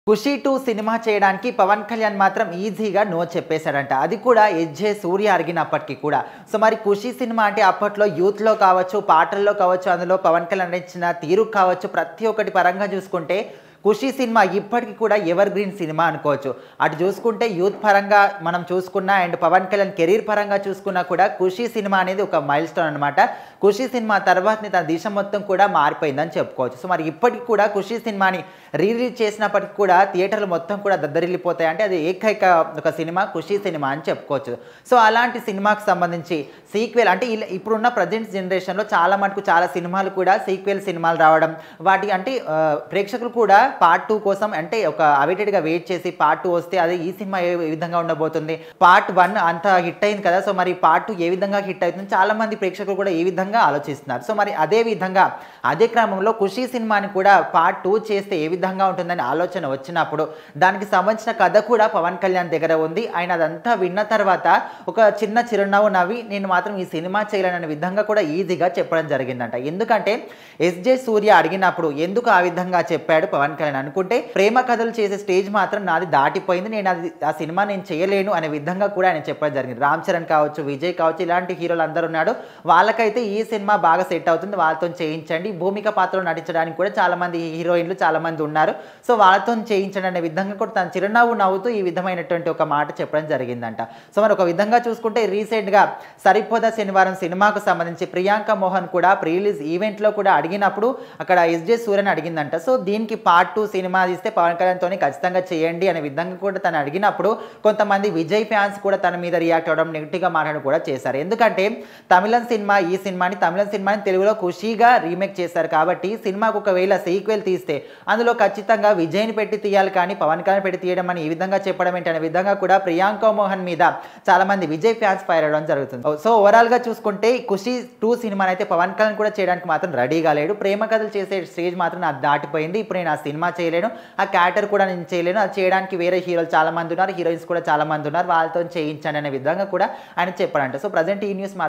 ఖుషి two cinema చేయడానికి పవన్ కళ్యాణ్ మాత్రం ఈజీగా నో చెప్పేశాడంట అది కూడా ఎజ్జే సూర్య అడిగినప్పటికీ కూడా సో మరి ఖుషి సినిమా అంటే అప్పట్లో యూత్లో కావచ్చు పాటల్లో కావచ్చు అందులో పవన్ కళ్యాణ్ నడిచిన తీరు కావచ్చు ప్రతి ఒక్కటి పరంగా చూసుకుంటే ఖుషి సినిమా ఇప్పటికీ కూడా ఎవర్ గ్రీన్ సినిమా అనుకోవచ్చు అటు చూసుకుంటే యూత్ పరంగా మనం చూసుకున్నా అండ్ పవన్ కళ్యాణ్ కెరీర్ పరంగా చూసుకున్నా కూడా ఖుషి సినిమా అనేది ఒక మైల్ స్టోన్ అనమాట ఖుషి సినిమా తర్వాతనే తన దిశ మొత్తం కూడా మారిపోయిందని చెప్పుకోవచ్చు సో మరి ఇప్పటికి కూడా ఖుషి సినిమాని రిలీజ్ చేసినప్పటికీ కూడా థియేటర్లు మొత్తం కూడా దద్దరిల్లిపోతాయి అంటే అది ఏకైక ఒక సినిమా ఖుషి సినిమా అని చెప్పుకోవచ్చు సో అలాంటి సినిమాకి సంబంధించి సీక్వెల్ అంటే ఇలా ఇప్పుడున్న ప్రజెంట్ జనరేషన్లో చాలా మటుకు చాలా సినిమాలు కూడా సీక్వెల్ సినిమాలు రావడం వాటి అంటే ఆ, ప్రేక్షకులు కూడా పార్ట్ టూ కోసం అంటే ఒక అవైటెడ్గా వెయిట్ చేసి పార్ట్ టూ వస్తే అది ఈ సినిమా ఏ విధంగా ఉండబోతుంది పార్ట్ వన్ అంత హిట్ అయింది కదా సో మరి పార్ట్ టూ ఏ విధంగా హిట్ అవుతుంది చాలా మంది ప్రేక్షకులు కూడా ఏ విధంగా ఆలోచిస్తున్నారు సో మరి అదే విధంగా అదే క్రమంలో ఖుషి సినిమాని కూడా పార్ట్ టూ చేస్తే ఏ విధంగా ఉంటుందని ఆలోచన వచ్చినప్పుడు దానికి సంబంధించిన కథ కూడా పవన్ కళ్యాణ్ దగ్గర ఉంది ఆయన అదంతా విన్న తర్వాత ఒక చిన్న చిరునవ్వు నవ్వి నేను మాత్రం ఈ సినిమా చేయలేననే విధంగా కూడా ఈజీగా చెప్పడం జరిగిందంట ఎందుకంటే ఎస్జే సూర్య అడిగినప్పుడు ఎందుకు ఆ విధంగా చెప్పాడు పవన్ కళ్యాణ్ అనుకుంటే ప్రేమ కథలు చేసే స్టేజ్ మాత్రం నాది దాటిపోయింది నేను అది ఆ సినిమా నేను చేయలేను అనే విధంగా కూడా ఆయన చెప్పడం జరిగింది రామ్ చరణ్ కావచ్చు విజయ్ కావచ్చు ఇలాంటి హీరోలు అందరూ ఉన్నాడు వాళ్ళకైతే ఈ సినిమా బాగా సెట్ అవుతుంది వాళ్ళతో చేయించండి భూమిక పాత్రలో నటించడానికి కూడా చాలా మంది హీరోయిన్లు చాలా మంది ఉన్నారు సో వాళ్ళతో చేయించండి అనే విధంగా కూడా తన చిరునవ్వు నవ్వుతూ ఈ విధమైనటువంటి ఒక మాట చెప్పడం జరిగిందంట సో మరి ఒక విధంగా చూసుకుంటే రీసెంట్గా సరిపోదా శనివారం సినిమాకు సంబంధించి ప్రియాంక మోహన్ కూడా ప్రీ రిలీజ్ ఈవెంట్లో కూడా అడిగినప్పుడు అక్కడ ఎస్జే సూర్యని అడిగిందంట సో దీనికి పార్ట్ టూ సినిమా తీస్తే పవన్ కళ్యాణ్తో ఖచ్చితంగా చేయండి అనే విధంగా కూడా తను అడిగినప్పుడు కొంతమంది విజయ్ ఫ్యాన్స్ కూడా తన మీద రియాక్ట్ అవ్వడం నెగిటివ్గా మాట్లాడడం కూడా చేశారు ఎందుకంటే తమిళం సినిమా ఈ సినిమాని తమిళం సినిమాని తెలుగులో ఖుషీగా రీమేక్ చేశారు కాబట్టి సినిమాకు ఒకవేళ సీక్వెల్ తీస్తే అందులో ఖచ్చితంగా విజయ్ని పెట్టి తీయాలి కానీ పవన్ కళ్యాణ్ పెట్టి తీయడం అని ఈ విధంగా చెప్పడం ఏంటి అనే విధంగా కూడా ప్రియాంక మోహన్ మీద చాలా మంది విజయ్ ఫ్యాన్స్ ఫైర్ అవ్వడం జరుగుతుంది సో ఓవరాల్ గా చూసుకుంటే ఖుషి టూ సినిమాని అయితే పవన్ కళ్యాణ్ కూడా చేయడానికి మాత్రం రెడీగా లేడు ప్రేమ కథలు చేసే స్టేజ్ మాత్రం నాకు దాటిపోయింది ఇప్పుడు నేను ఆ సినిమా చేయలేను ఆ క్యారెక్టర్ కూడా నేను చేయలేను అది చేయడానికి వేరే హీరోలు చాలా మంది ఉన్నారు హీరోయిన్స్ కూడా చాలా మంది ఉన్నారు వాళ్ళతో చేయించండి అనే విధంగా కూడా ఆయన చెప్పాడంట సో ప్రజెంట్ ఈ న్యూస్